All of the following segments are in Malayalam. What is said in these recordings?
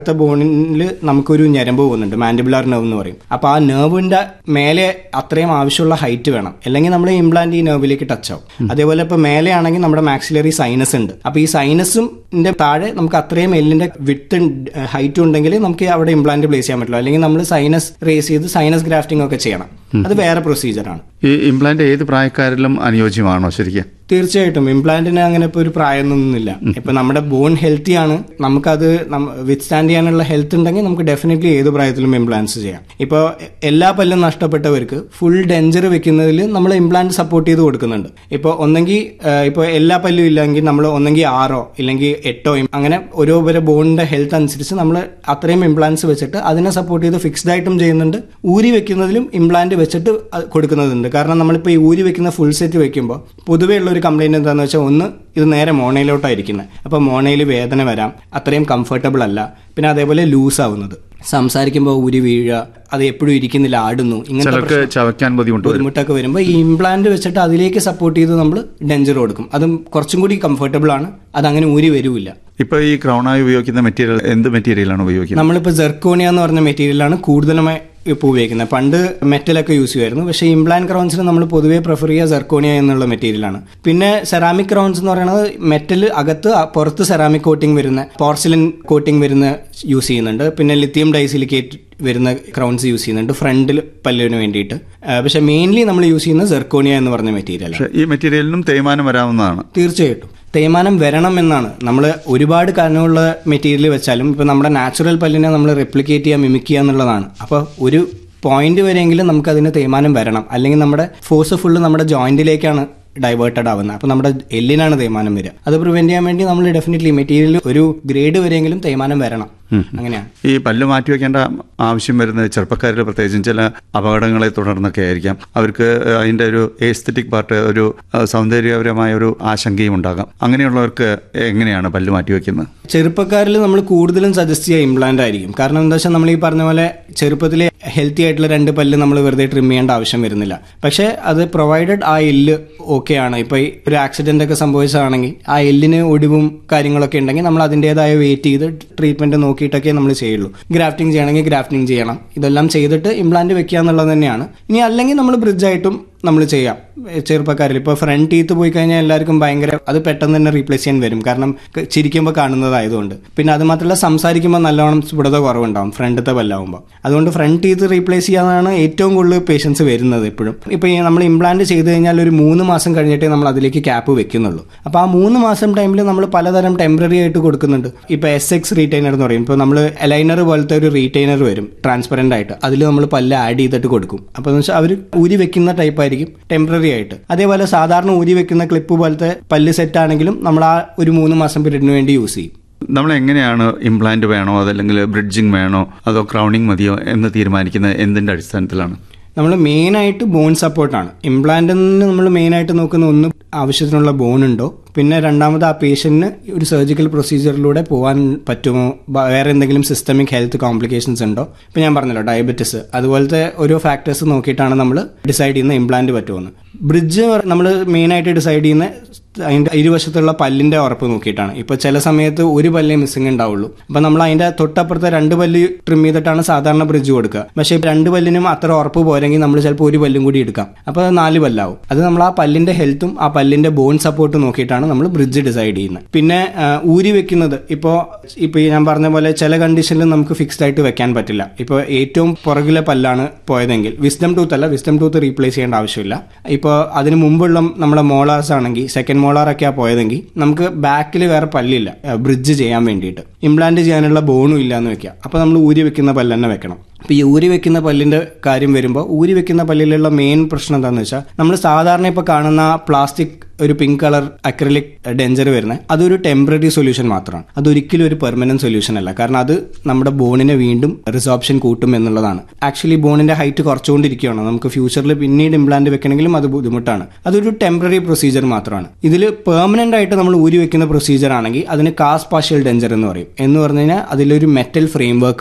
അടുത്ത ബോണിൽ നമുക്കൊരു ഞരമ്പ് പോകുന്നുണ്ട് മാൻഡിബുലാർ നെർവ് എന്ന് പറയും അപ്പോൾ ആ നെർവിന്റെ മേലെ അത്രയും ആവശ്യമുള്ള ഹൈറ്റ് വേണം അല്ലെങ്കിൽ നമ്മൾ ഇംപ്ലാന്റ് ഈ നെർവിലേക്ക് ടച്ച് ആവും അതേപോലെ ഇപ്പോൾ മേലെ ആണെങ്കിൽ നമ്മുടെ മാക്സിലറി സൈനസ് ഉണ്ട് അപ്പോൾ ഈ സൈനസും താഴെ നമുക്ക് അത്രയും എല്ലിന്റെ വിത്ത് ഹൈറ്റ് ഉണ്ടെങ്കിൽ നമുക്ക് അവിടെ ഇംപ്ലാന്റ് പ്ലേസ് ചെയ്യാൻ പറ്റുള്ളൂ അല്ലെങ്കിൽ നമ്മൾ സൈനസ് റേസ് ചെയ്ത് സൈനസ് ഗ്രാഫ്റ്റിംഗ് ഒക്കെ ചെയ്യണം അത് വേറെ പ്രൊസീജിയറാണ് ഈ ഇംപ്ലാന്റ് ഏത് പ്രായക്കാരിലും അനുയോജ്യമാണോ ശരിക്കും തീർച്ചയായിട്ടും ഇംപ്ലാന്റിന് അങ്ങനെ ഇപ്പോൾ ഒരു പ്രായമൊന്നുമില്ല ഇപ്പൊ നമ്മുടെ ബോൺ ഹെൽത്തി ആണ് നമുക്കത് വിത്ത് സ്റ്റാൻഡ് ചെയ്യാനുള്ള ഹെൽത്ത് ഉണ്ടെങ്കിൽ നമുക്ക് ഡെഫിനറ്റ്ലി ഏത് പ്രായത്തിലും ഇംപ്ലാന്റ്സ് ചെയ്യാം ഇപ്പോൾ എല്ലാ പല്ലും നഷ്ടപ്പെട്ടവർക്ക് ഫുൾ ഡെഞ്ചർ വെക്കുന്നതിൽ നമ്മൾ ഇംപ്ലാന്റ് സപ്പോർട്ട് ചെയ്ത് കൊടുക്കുന്നുണ്ട് ഇപ്പോൾ ഒന്നെങ്കിൽ ഇപ്പോൾ എല്ലാ പല്ലും ഇല്ലെങ്കിൽ നമ്മൾ ഒന്നെങ്കിൽ ആറോ ഇല്ലെങ്കിൽ എട്ടോ അങ്ങനെ ഓരോ ഓരോ ബോണിന്റെ ഹെൽത്ത് അനുസരിച്ച് നമ്മൾ അത്രയും ഇംപ്ലാന്റ്സ് വെച്ചിട്ട് അതിനെ സപ്പോർട്ട് ചെയ്ത് ഫിക്സ്ഡ് ആയിട്ടും ചെയ്യുന്നുണ്ട് ഊരി വെക്കുന്നതിലും ഇംപ്ലാന്റ് വെച്ചിട്ട് അത് കൊടുക്കുന്നതുണ്ട് കാരണം നമ്മളിപ്പോൾ ഈ ഊരി വെക്കുന്ന ഫുൾ സെറ്റ് വെക്കുമ്പോൾ പൊതുവേ ഉള്ള ഒരു കംപ്ലൈന്റ് എന്താണെന്ന് വെച്ചാൽ ഒന്ന് ഇത് നേരെ മോണയിലോട്ടായിരിക്കുന്നത് അപ്പോൾ മോണയിൽ വേദന വരാം അത്രയും കംഫർട്ടബിൾ അല്ല പിന്നെ അതേപോലെ ലൂസ് ആവുന്നത് സംസാരിക്കുമ്പോൾ ഊരി വീഴുക അത് എപ്പോഴും ഇരിക്കുന്നില്ല ആടുന്നു ഇങ്ങനത്തെ ചിലർക്ക് ചവയ്ക്കാൻ ബുദ്ധിമുട്ട് വരും ബുദ്ധിമുട്ടൊക്കെ വരുമ്പോൾ ഈ ഇംപ്ലാന്റ് വെച്ചിട്ട് അതിലേക്ക് സപ്പോർട്ട് ചെയ്ത് നമ്മൾ ഡെഞ്ചർ കൊടുക്കും അതും കുറച്ചും കൂടി കംഫർട്ടബിൾ ആണ് അത് അങ്ങനെ ഊരി വരൂല്ല ഇപ്പൊ ഈ ക്രൗണായി ഉപയോഗിക്കുന്ന മെറ്റീരിയൽ എന്ത് മെറ്റീരിയലാണ് ഉപയോഗിക്കുന്നത് നമ്മളിപ്പോൾ ജെർക്കോണിയ എന്ന് പറഞ്ഞ മെറ്റീരിയലാണ് കൂടുതലുമായി ഇപ്പോൾ ഉപയോഗിക്കുന്നത് പണ്ട് മെറ്റലൊക്കെ യൂസ് ചെയ്യുമായിരുന്നു പക്ഷേ ഇംപ്ലാന്റ് ക്രൗൺസിന് നമ്മൾ പൊതുവേ പ്രിഫർ ചെയ്യുക ജെർക്കോണിയ എന്നുള്ള മെറ്റീരിയലാണ് പിന്നെ സെറാമിക് ക്രൗൺസ് എന്ന് പറയുന്നത് മെറ്റൽ അകത്ത് പുറത്ത് സെറാമിക് കോട്ടിംഗ് വരുന്ന പോർസിലിൻ കോട്ടിംഗ് വരുന്ന യൂസ് ചെയ്യുന്നുണ്ട് പിന്നെ ലിത്തിയം ഡൈസിലിക്കേറ്റ് വരുന്ന ക്രൗൺസ് യൂസ് ചെയ്യുന്നുണ്ട് ഫ്രണ്ടിൽ പല്ലിന് വേണ്ടിയിട്ട് പക്ഷെ മെയിൻലി നമ്മൾ യൂസ് ചെയ്യുന്നത് ജെർക്കോണിയ എന്ന് പറഞ്ഞ മെറ്റീരിയലാണ് പക്ഷെ ഈ മെറ്റീരിയലിനും തേയ്മാനം വരാവുന്നതാണ് തീർച്ചയായിട്ടും തേയ്മാനം വരണം എന്നാണ് നമ്മൾ ഒരുപാട് കനമുള്ള മെറ്റീരിയൽ വെച്ചാലും ഇപ്പം നമ്മുടെ നാച്ചുറൽ പല്ലിനെ നമ്മൾ റെപ്ലിക്കേറ്റ് ചെയ്യുക മിമിക് ചെയ്യുക എന്നുള്ളതാണ് അപ്പോൾ ഒരു പോയിന്റ് വരെയെങ്കിലും നമുക്ക് അതിന് തേയ്മാനം വരണം അല്ലെങ്കിൽ നമ്മുടെ ഫോഴ്സ് ഫുള്ള് നമ്മുടെ ജോയിന്റിലേക്കാണ് ഡൈവേർട്ടഡ് ആവുന്നത് അപ്പോൾ നമ്മുടെ എല്ലിനാണ് തേയ്മാനം വരിക അത് പ്രിവെന്റ് ചെയ്യാൻ വേണ്ടി നമ്മൾ ഡെഫിനറ്റ്ലി മെറ്റീരിയൽ ഒരു ഗ്രേഡ് വരെയെങ്കിലും തേയ്മാനം വരണം അങ്ങനെയാണ് ഈ പല്ല് മാറ്റിവെക്കേണ്ട ആവശ്യം വരുന്നത് ചെറുപ്പക്കാരിൽ പ്രത്യേകിച്ചും ചില അപകടങ്ങളെ തുടർന്നൊക്കെ ആയിരിക്കാം അവർക്ക് അതിന്റെ ഒരു എസ്തറ്റിക് പാർട്ട് ഒരു സൗന്ദര്യപരമായ ഒരു ആശങ്കയും ഉണ്ടാകാം അങ്ങനെയുള്ളവർക്ക് എങ്ങനെയാണ് പല്ല് മാറ്റിവെക്കുന്നത് ചെറുപ്പക്കാരിൽ നമ്മൾ കൂടുതലും സജസ്റ്റ് ചെയ്യുക ഇംപ്ലാന്റ് ആയിരിക്കും കാരണം എന്താ വെച്ചാൽ നമ്മൾ ഈ പറഞ്ഞ പോലെ ചെറുപ്പത്തിലെ ഹെൽത്തി ആയിട്ടുള്ള രണ്ട് പല്ല് നമ്മൾ വെറുതെ ട്രിം ചെയ്യേണ്ട ആവശ്യം വരുന്നില്ല പക്ഷേ അത് പ്രൊവൈഡഡ് ആ എല്ല് ഓക്കെ ആണ് ഇപ്പൊ ഈ ഒരു ആക്സിഡന്റ് ഒക്കെ സംഭവിച്ചതാണെങ്കിൽ ആ എല്ലിന് ഒടിവും കാര്യങ്ങളൊക്കെ ഉണ്ടെങ്കിൽ നമ്മൾ അതിൻ്റെതായ വെയിറ്റ് ചെയ്ത് ട്രീറ്റ്മെന്റ് നോക്കിയിട്ടൊക്കെ നമ്മൾ ചെയ്യുള്ളൂ ഗ്രാഫ്റ്റിംഗ് ചെയ്യണമെങ്കിൽ ഗ്രാഫ്റ്റിംഗ് ചെയ്യണം ഇതെല്ലാം ചെയ്തിട്ട് ഇംപ്ലാന്റ് വെക്കുക എന്നുള്ളത് തന്നെയാണ് ഇനി അല്ലെങ്കിൽ നമ്മൾ ബ്രിഡ്ജായിട്ടും നമ്മൾ ചെയ്യാം ചെറുപ്പക്കാരിൽ ഇപ്പോൾ ഫ്രണ്ട് ടീത്ത് പോയി കഴിഞ്ഞാൽ എല്ലാവർക്കും ഭയങ്കര അത് പെട്ടെന്ന് തന്നെ റീപ്ലേസ് ചെയ്യാൻ വരും കാരണം ചിരിക്കുമ്പോൾ കാണുന്നതായതുകൊണ്ട് പിന്നെ അത് മാത്രമല്ല സംസാരിക്കുമ്പോൾ നല്ലോണം സ്ഫുടത കുറവുണ്ടാവും ഫ്രണ്ടത്തെ പല്ലാവുമ്പോൾ അതുകൊണ്ട് ഫ്രണ്ട് ടീത്ത് റീപ്ലേസ് ചെയ്യാനാണ് ഏറ്റവും കൂടുതൽ പേഷ്യൻസ് വരുന്നത് എപ്പോഴും ഇപ്പോൾ ഈ നമ്മൾ ഇംപ്ലാന്റ് ചെയ്ത് കഴിഞ്ഞാൽ ഒരു മൂന്ന് മാസം കഴിഞ്ഞിട്ടേ നമ്മൾ അതിലേക്ക് ക്യാപ്പ് വെക്കുന്നുള്ളൂ അപ്പോൾ ആ മൂന്ന് മാസം ടൈമിൽ നമ്മൾ പലതരം ടെമ്പററി ആയിട്ട് കൊടുക്കുന്നുണ്ട് ഇപ്പോൾ എസ് എക്സ് റീറ്റൈനർ എന്ന് പറയും ഇപ്പോൾ നമ്മൾ അലൈനർ പോലത്തെ ഒരു റീറ്റൈനർ വരും ട്രാൻസ്പെറന്റ് ആയിട്ട് അതിൽ നമ്മൾ പല്ല് ആഡ് ചെയ്തിട്ട് കൊടുക്കും അപ്പോൾ എന്ന് വെച്ചാൽ അവർ ഊരി വെക്കുന്ന ടൈപ്പ് ആയിരിക്കും ടെമ്പററി ആയിട്ട് അതേപോലെ സാധാരണ ഊരി വെക്കുന്ന ക്ലിപ്പ് പോലത്തെ പല്ല് സെറ്റ് ആണെങ്കിലും നമ്മൾ ആ ഒരു മൂന്ന് മാസം പീരീഡിന് വേണ്ടി യൂസ് ചെയ്യും നമ്മൾ എങ്ങനെയാണ് ഇംപ്ലാന്റ് വേണോ അതല്ലെങ്കിൽ ബ്രിഡ്ജിങ് വേണോ അതോ ക്രൗണിങ് മതിയോ എന്ന് തീരുമാനിക്കുന്നത് എന്തിന്റെ അടിസ്ഥാനത്തിലാണ് നമ്മൾ മെയിനായിട്ട് ബോൺ സപ്പോർട്ടാണ് ഇംപ്ലാന്റിന് നമ്മൾ മെയിനായിട്ട് നോക്കുന്ന ഒന്ന് ആവശ്യത്തിനുള്ള ബോൺ ഉണ്ടോ പിന്നെ രണ്ടാമത് ആ പേഷ്യന്റിന് ഒരു സർജിക്കൽ പ്രൊസീജിയറിലൂടെ പോകാൻ പറ്റുമോ വേറെ എന്തെങ്കിലും സിസ്റ്റമിക് ഹെൽത്ത് കോംപ്ലിക്കേഷൻസ് ഉണ്ടോ ഇപ്പം ഞാൻ പറഞ്ഞല്ലോ ഡയബറ്റിസ് അതുപോലത്തെ ഓരോ ഫാക്ടേഴ്സ് നോക്കിയിട്ടാണ് നമ്മൾ ഡിസൈഡ് ചെയ്യുന്ന ഇംപ്ലാന്റ് പറ്റുമെന്ന് ബ്രിഡ്ജ് നമ്മൾ മെയിനായിട്ട് ഡിസൈഡ് ചെയ്യുന്ന അതിന്റെ ഇരുവശത്തുള്ള പല്ലിന്റെ ഉറപ്പ് നോക്കിയിട്ടാണ് ഇപ്പൊ ചില സമയത്ത് ഒരു പല്ലേ മിസ്സിംഗ് ഉണ്ടാവുള്ളൂ അപ്പൊ നമ്മൾ അതിന്റെ തൊട്ടപ്പുറത്തെ രണ്ട് പല്ല് ട്രിം ചെയ്തിട്ടാണ് സാധാരണ ബ്രിഡ്ജ് കൊടുക്കുക പക്ഷേ രണ്ട് പല്ലിനും അത്ര ഉറപ്പ് പോരെങ്കിൽ നമ്മൾ ചിലപ്പോൾ ഒരു പല്ലും കൂടി എടുക്കാം അപ്പോൾ നാല് പല്ലാവും അത് നമ്മൾ ആ പല്ലിന്റെ ഹെൽത്തും ആ പല്ലിന്റെ ബോൺ സപ്പോർട്ട് നോക്കിയിട്ടാണ് നമ്മൾ ബ്രിഡ്ജ് ഡിസൈഡ് ചെയ്യുന്നത് പിന്നെ ഊരി വെക്കുന്നത് ഇപ്പോൾ ഇപ്പൊ ഞാൻ പറഞ്ഞ പോലെ ചില കണ്ടീഷനിൽ നമുക്ക് ഫിക്സ്ഡ് ആയിട്ട് വെക്കാൻ പറ്റില്ല ഇപ്പോൾ ഏറ്റവും പുറകിലെ പല്ലാണ് പോയതെങ്കിൽ വിസ്ഡം ടൂത്ത് അല്ല വിസ്ഡം ടൂത്ത് റീപ്ലേസ് ചെയ്യേണ്ട ആവശ്യമില്ല ഇപ്പോൾ അതിന് മുമ്പുള്ള നമ്മുടെ മോളാർസ് ആണെങ്കിൽ സെക്കൻഡ് മോളാറൊക്കെയാണ് പോയതെങ്കിൽ നമുക്ക് ബാക്കിൽ വേറെ പല്ലില്ല ബ്രിഡ്ജ് ചെയ്യാൻ വേണ്ടിയിട്ട് ഇംപ്ലാന്റ് ചെയ്യാനുള്ള ബോണും ഇല്ല എന്ന് വെക്കുക അപ്പോൾ നമ്മൾ ഊരി വെക്കുന്ന പല്ല് തന്നെ വെക്കണം അപ്പോൾ ഈ ഊരി വെക്കുന്ന പല്ലിന്റെ കാര്യം വരുമ്പോൾ ഊരി വെക്കുന്ന പല്ലിലുള്ള മെയിൻ പ്രശ്നം എന്താണെന്ന് വെച്ചാൽ നമ്മൾ സാധാരണ ഇപ്പോൾ കാണുന്ന പ്ലാസ്റ്റിക് ഒരു പിങ്ക് കളർ അക്രലിക് ഡെഞ്ചർ വരുന്നത് അതൊരു ടെമ്പററി സൊല്യൂഷൻ മാത്രമാണ് അതൊരിക്കലും ഒരു പെർമനന്റ് സൊല്യൂഷൻ അല്ല കാരണം അത് നമ്മുടെ ബോണിനെ വീണ്ടും റിസോപ്ഷൻ കൂട്ടും എന്നുള്ളതാണ് ആക്ച്വലി ബോണിന്റെ ഹൈറ്റ് കുറച്ചുകൊണ്ടിരിക്കുകയാണ് നമുക്ക് ഫ്യൂച്ചറിൽ പിന്നീട് ഇംപ്ലാന്റ് വെക്കണമെങ്കിലും അത് ബുദ്ധിമുട്ടാണ് അതൊരു ടെമ്പററി പ്രൊസീജിയർ മാത്രമാണ് ഇതിൽ പെർമനന്റ് ആയിട്ട് നമ്മൾ ഊരി വെക്കുന്ന പ്രൊസീജിയർ ആണെങ്കിൽ അതിന് കാസ് പാഷ്യൽ ഡെഞ്ചർ എന്ന് പറയും എന്ന് പറഞ്ഞു കഴിഞ്ഞാൽ അതിലൊരു മെറ്റൽ ഫ്രെയിം വർക്ക് വരും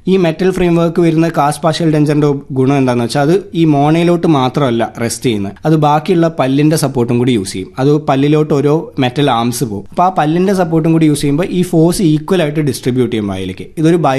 ഈ മെറ്റൽ ഫ്രെയിം വർക്ക് വരുന്ന കാസ് പാഷ്യൽ ഡെഞ്ചറിന്റെ ഗുണം എന്താണെന്ന് വെച്ചാൽ അത് ഈ മോണയിലോട്ട് മാത്രമല്ല റെസ്റ്റ് ചെയ്യുന്നത് അത് ബാക്കിയുള്ള പല്ലിന്റെ സപ്പോർട്ടും കൂടി യൂസ് ചെയ്യും അത് പല്ലിലോട്ട് ഓരോ മെറ്റൽ ആംസ് പോകും അപ്പോൾ ആ പല്ലിന്റെ സപ്പോർട്ടും കൂടി യൂസ് ചെയ്യുമ്പോൾ ഈ ഫോഴ്സ് ഈക്വൽ ആയിട്ട് ഡിസ്ട്രിബ്യൂട്ട് ചെയ്യും വായിലേക്ക് ഇതൊരു